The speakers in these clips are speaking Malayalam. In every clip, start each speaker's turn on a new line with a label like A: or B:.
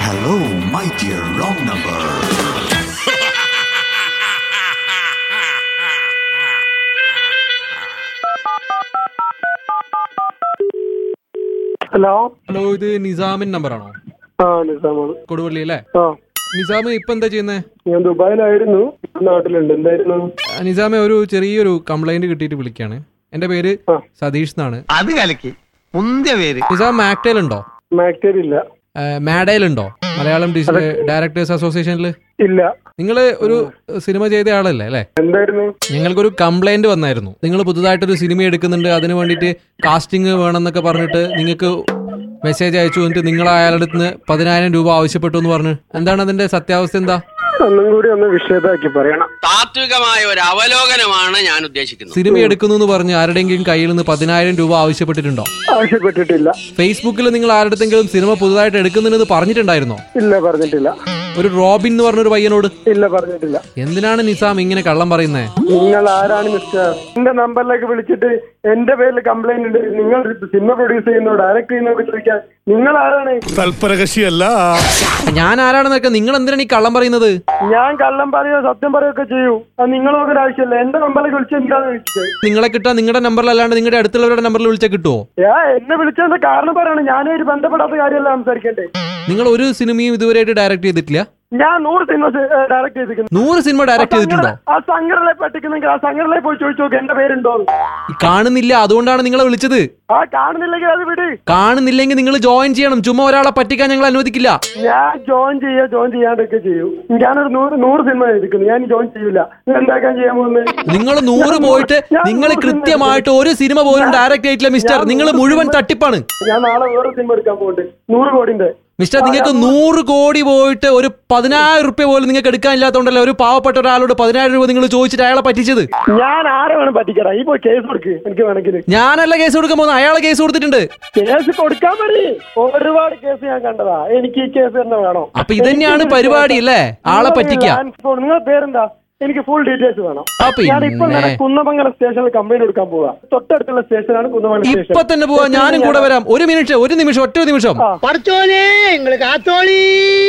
A: Hello, my dear wrong number.
B: Hello
C: hello ഇത് നിസാമിൻ നമ്പറാണോ
B: ആ നിസാമാണ്
C: കൊടുവള്ളി അല്ലേ
B: ആ
C: നിസാം ഇപ്പൊ എന്താ ചെയ്യുന്നേ
B: ഞാൻ ദുബായിലായിരുന്നു ഇപ്പൊ നാട്ടിലുണ്ട് എന്തായിരുന്നു
C: നിസാമെ ഒരു ചെറിയൊരു കംപ്ലൈന്റ് കിട്ടിയിട്ട് വിളിക്കാണ് എന്റെ പേര്
B: ആ.
C: സതീഷ് എന്നാണ്
D: അത് കലക്കി മുന്തിയ പേര്
C: നിസാം മാക്ടേൽ ഉണ്ടോ
B: മാക്ടേർ ഇല്ല
C: മാഡേൽ ഉണ്ടോ മലയാളം ഡയറക്ടേഴ്സ് അസോസിയേഷനിൽ
B: ഇല്ല
C: നിങ്ങൾ ഒരു സിനിമ ചെയ്ത ആളല്ലേ അല്ലേ
B: എന്തായിരുന്നു
C: ഞങ്ങൾക്കൊരു കംപ്ലൈന്റ് വന്നായിരുന്നു നിങ്ങൾ പുതുതായിട്ടൊരു സിനിമ എടുക്കുന്നുണ്ട് അതിന് വേണ്ടിയിട്ട് കാസ്റ്റിംഗ് വേണമെന്നൊക്കെ പറഞ്ഞിട്ട് നിങ്ങൾക്ക് മെസ്സേജ് അയച്ചു എന്നിട്ട് നിങ്ങൾ അയാളുടെ അടുത്ത് നിന്ന് പതിനായിരം രൂപ ആവശ്യപ്പെട്ടു എന്ന് പറഞ്ഞു എന്താണ് അതിന്റെ സത്യാവസ്ഥ എന്താ
B: ഒന്നും കൂടി ഒന്ന് വിഷയതാക്കി പറയണം
E: താത്വികമായ ഒരു അവലോകനമാണ് ഞാൻ ഉദ്ദേശിക്കുന്നത്
C: സിനിമ എടുക്കുന്നു എന്ന് പറഞ്ഞ് ആരുടെയെങ്കിലും കയ്യിൽ നിന്ന് പതിനായിരം രൂപ ആവശ്യപ്പെട്ടിട്ടുണ്ടോ
B: ആവശ്യപ്പെട്ടിട്ടില്ല
C: ഫേസ്ബുക്കിൽ നിങ്ങൾ ആരുടെങ്കിലും സിനിമ പുതുതായിട്ട് എടുക്കുന്നുണ്ടെന്ന് പറഞ്ഞിട്ടുണ്ടായിരുന്നോ
B: ഇല്ല പറഞ്ഞിട്ടില്ല
C: ഒരു റോബിൻ എന്ന് പറഞ്ഞൊരു പയ്യനോട്
B: ഇല്ല പറഞ്ഞിട്ടില്ല
C: എന്തിനാണ് നിസാം ഇങ്ങനെ കള്ളം പറയുന്നേ
B: നിങ്ങൾ ആരാണ് മിസ്റ്റർ എന്റെ നമ്പറിലേക്ക് വിളിച്ചിട്ട് എന്റെ പേരിൽ കംപ്ലൈന്റ് ഉണ്ട് നിങ്ങൾ സിനിമ പ്രൊഡ്യൂസ് ചെയ്യുന്നോ ഡയറക്ട് ചെയ്യുന്നോ ചോദിക്കാൻ നിങ്ങൾ ആരാണ്
F: തൽപരകശിയല്ല
C: ഞാൻ ആരാണെന്നൊക്കെ നിങ്ങൾ എന്തിനാണ് ഈ കള്ളം പറയുന്നത്
B: ഞാൻ കള്ളം പറയുകയോ സത്യം പറയുകയൊക്കെ ചെയ്യൂ അത് നിങ്ങൾ നോക്കേണ്ട ആവശ്യമില്ല എന്റെ നമ്പറിലേക്ക് വിളിച്ച് എന്താണ് വിളിച്ചത്
C: നിങ്ങളെ കിട്ടാൻ നിങ്ങളുടെ നമ്പറിലല്ലാണ്ട് നിങ്ങളുടെ അടുത്തുള്ളവരുടെ നമ്പറിൽ വിളിച്ചാൽ കിട്ടുമോ
B: ഞാൻ എന്നെ വിളിച്ചതിന്റെ കാരണം പറയണം ഞാനൊരു ബന്ധപ്പെടാത്ത കാര്യമല്ല സംസാരിക്കണ്ടേ
C: നിങ്ങൾ ഒരു സിനിമയും ഇതുവരെയായിട്ട് ഡയറക്ട് ചെയ്തിട്ടില്ല
B: ഞാൻ നൂറ് സിനിമ ഡയറക്ട് ചെയ്തിരിക്കുന്നു
C: നൂറ് സിനിമ ഡയറക്ട് ചെയ്തിട്ടുണ്ടോ
B: ആ സംഘടനയെ പറ്റിക്കുന്നെങ്കിൽ ആ സംഘടനയെ പോയി ചോദിച്ചു നോക്ക് എന്റെ പേരുണ്ടോ
C: ഈ കാണുന്നില്ല അതുകൊണ്ടാണ് നിങ്ങളെ വിളിച്ചത്
B: ആ കാണുന്നില്ലെങ്കിൽ അത് വിട്
C: കാണുന്നില്ലെങ്കിൽ നിങ്ങൾ ജോയിൻ ചെയ്യണം ചുമ്മാ ഒരാളെ പറ്റിക്കാൻ ഞങ്ങൾ അനുവദിക്കില്ല
B: ഞാൻ ജോയിൻ ചെയ്യാ ജോയിൻ ചെയ്യാണ്ടൊക്കെ ചെയ്യും ഞാനൊരു നൂറ് നൂറ് സിനിമ ചെയ്തിരിക്കുന്നു ഞാൻ ജോയിൻ ചെയ്യൂല ഞാൻ എന്താക്കാൻ ചെയ്യാൻ പോകുന്നത്
C: നിങ്ങൾ നൂറ്
B: ഞാൻ
C: പോയിട്ട്
B: ഞാൻ
C: നിങ്ങൾ
B: നൂറ് സിനിമ
C: കൃത്യമായിട്ട് ഒരു സിനിമ പോലും ഡയറക്റ്റ് ആയിട്ടില്ല മിസ്റ്റർ
B: ഞാൻ
C: നിങ്ങൾ
B: നൂറ്
C: മുഴുവൻ
B: സിനിമ-
C: തട്ടിപ്പാണ്
B: ഞാൻ നാളെ വേറെ സിനിമ എടുക്കാൻ പോകുന്നുണ്ട് നൂറ് കോടിന്റെ
C: മിസ്റ്റർ നിങ്ങൾക്ക് നൂറ് കോടി പോയിട്ട് ഒരു പതിനായിരം റുപ്യ പോലും നിങ്ങൾക്ക് എടുക്കാനില്ലാത്തതുകൊണ്ടല്ലേ ഒരു പാവപ്പെട്ട ഒരാളോട് പതിനായിരം രൂപ നിങ്ങൾ ചോദിച്ചിട്ട് അയാളെ പറ്റിച്ചത്
B: ഞാൻ ആരെ വേണം പറ്റിക്കടാ ഈ പോയി കേസ് കൊടുക്ക് എനിക്ക് വേണമെങ്കിൽ
C: ഞാനല്ല കേസ് കൊടുക്കാൻ പോകുന്നത് അയാളെ കേസ് കൊടുത്തിട്ടുണ്ട്
B: കേസ് കൊടുക്കാൻ മതി ഒരുപാട് കേസ് ഞാൻ കണ്ടതാ എനിക്ക് ഈ കേസ് തന്നെ വേണം
C: അപ്പൊ ഇതന്നെയാണ്
B: എനിക്ക്
C: പരിപാടി അല്ലേ ആളെ പറ്റിക്കാം
B: ലാൻഡ് ഫോൺ നിങ്ങളുടെ പേരെന്താ എനിക്ക് ഫുൾ ഡീറ്റെയിൽസ് വേണം
C: ആ, പിന്നെ.
B: ഞാൻ ഇപ്പൊ തന്നെ കുന്നമംഗലം സ്റ്റേഷനിൽ കംപ്ലൈന്റ് കൊടുക്കാൻ പോവാ തൊട്ടടുത്തുള്ള സ്റ്റേഷനാണ് കുന്നമംഗലം സ്റ്റേഷൻ
C: ഇപ്പൊ തന്നെ പോവാ ഞാനും കൂടെ വരാം ഒരു മിനിറ്റ് ഒരു നിമിഷം ഒറ്റ നിമിഷം
D: പഠിച്ചോനെ നിങ്ങള് കാത്തോളി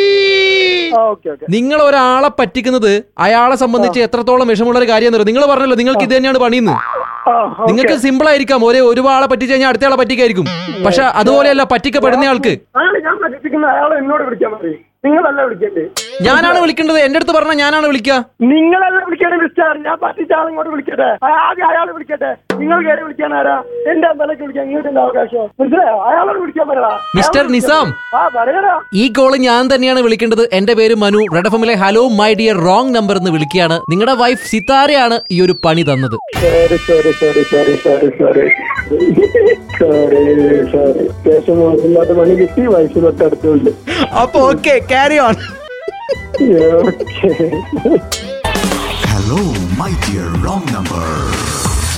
B: ഓക്കെ ഓക്കെ
C: നിങ്ങൾ ഒരാളെ പറ്റിക്കുന്നത് അയാളെ സംബന്ധിച്ച് എത്രത്തോളം വിഷമുള്ള ഒരു കാര്യം നിങ്ങൾ പറഞ്ഞല്ലോ നിങ്ങൾക്ക് ഇത് തന്നെയാണ് പണിയുന്നത് നിങ്ങൾക്ക് സിമ്പിൾ ആയിരിക്കാം ഒരേ ഒരു ആളെ പറ്റിച്ച് കഴിഞ്ഞാൽ അടുത്ത ആളെ പറ്റിക്കായിരിക്കും പക്ഷെ അതുപോലെയല്ല പറ്റിക്കപ്പെടുന്ന ആൾക്ക്
B: അയാൾ ഞാൻ പറ്റിക്കുന്ന അയാളെ എന്നോട് വിളിക്കാൻ മതി നിങ്ങളല്ല വിളിക്കണ്ടേ
C: ഞാനാണ് വിളിക്കേണ്ടത് എന്റെ അടുത്ത് പറഞ്ഞാൽ ഞാനാണ് വിളിക്കുക
B: നിങ്ങളല്ല വിളിക്കണേ മിസ്റ്റർ ഞാൻ പറ്റിച്ച ആളിങ്ങോട്ട് വിളിക്കട്ടെ ആ, ആദ്യം അയാൾ വിളിക്കട്ടെ നിങ്ങൾ കയറി വിളിക്കാൻ ആരാ എന്റെ അമ്പലക്ക് വിളിക്കാൻ നിങ്ങൾക്ക് എന്താ അവകാശം മനസ്സിലായോ അയാളോട് വിളിക്കാൻ പറയടാ
C: മിസ്റ്റർ
B: അയാളോട്
C: നിസാം.
B: വിളിക്കാൻ. ആ പറയടാ
C: ഈ കോള് ഞാൻ തന്നെയാണ് വിളിക്കേണ്ടത് എന്റെ പേര് മനു റെഡ് എഫിലെ hello my dear wrong number എന്ന് വിളിക്കുകയാണ് നിങ്ങളുടെ വൈഫ് സിത്താരയാണ് ഈ ഒരു പണി തന്നത്
B: sorry sorry sorry sorry sorry sorry sorry sorry ശേഷം മോശമില്ലാത്ത പണി കിട്ടി വയസ്സ് തൊട്ടടുത്തുണ്ട്
C: അപ്പൊ okay carry on
B: okay
A: Hello, my dear wrong number.